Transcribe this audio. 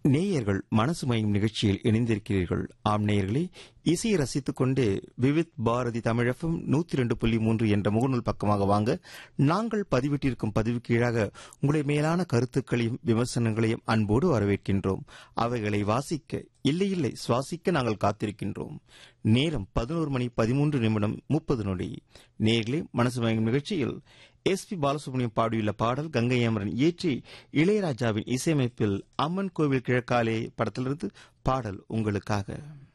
நேயர்கள் மனசு மயம் நிகழ்ச்சியில் இணைந்திருக்கிறீர்கள் ஆம் நேயர்களே இசையை ரசித்துக் கொண்டு விவித் பாரதி தமிழகம் நூத்தி ரெண்டு புள்ளி மூன்று என்ற முகநூல் பக்கமாக வாங்க நாங்கள் பதிவிட்டிருக்கும் பதிவு கீழாக உங்களுடைய மேலான கருத்துக்களையும் விமர்சனங்களையும் அன்போடு வரவேற்கின்றோம் அவைகளை வாசிக்க இல்லை இல்லை சுவாசிக்க நாங்கள் காத்திருக்கின்றோம் நேரம் பதினோரு மணி பதிமூன்று நிமிடம் முப்பது நொடி நேர்களே மனசு மயம் நிகழ்ச்சியில் எஸ் பி பாலசுப்ரமணியம் பாடியுள்ள பாடல் கங்கை அமரன் இயற்றி இளையராஜாவின் இசையமைப்பில் அம்மன் கோவில் கிழக்காலே படத்திலிருந்து பாடல் உங்களுக்காக